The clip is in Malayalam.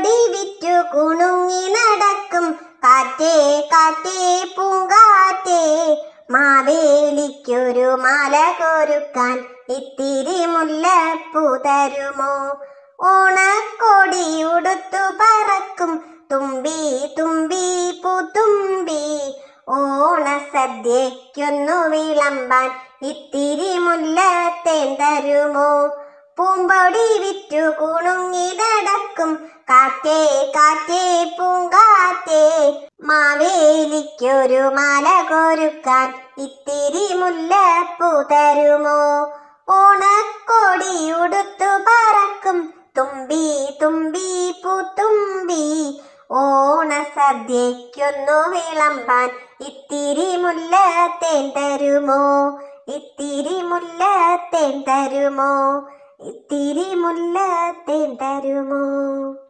പൂമ്പൊടി വിറ്റു കുണുങ്ങി നടക്കും കാറ്റേ കാറ്റേ പൂങ്കാറ്റേ മാവേലിക്കൊരു മാല കൊരുക്കാൻ ഇത്തിരി മുല്ലപ്പൂ തരുമോ ഓണക്കോടി ഉടുത്തു പറക്കും തുമ്പി തുമ്പി പൂത്തുമ്പി ഓണസദ്യയ്ക്കൊന്നു വിളമ്പാൻ ഇത്തിരി മുല്ലത്തേൻ തരുമോ പൂമ്പൊടി വിറ്റു കുണുങ്ങി നടക്കും കാറ്റേ കാറ്റേ പൂങ്കാറ്റേ മാവേലിക്കൊരു മാല കൊരുക്കാൻ ഇത്തിരി മുല്ലപ്പൂ തരുമോ ഓണക്കോടി ഉടുത്തു പറക്കും തുമ്പി തുമ്പി പൂത്തുമ്പി ഓണസദ്യയ്ക്കൊന്നു വിളമ്പാൻ ഇത്തിരി മുല്ലത്തേൻ തരുമോ ഇത്തിരി മുല്ലത്തേൻ തരുമോ ഇത്തിരി മുല്ലത്തേൻ തരുമോ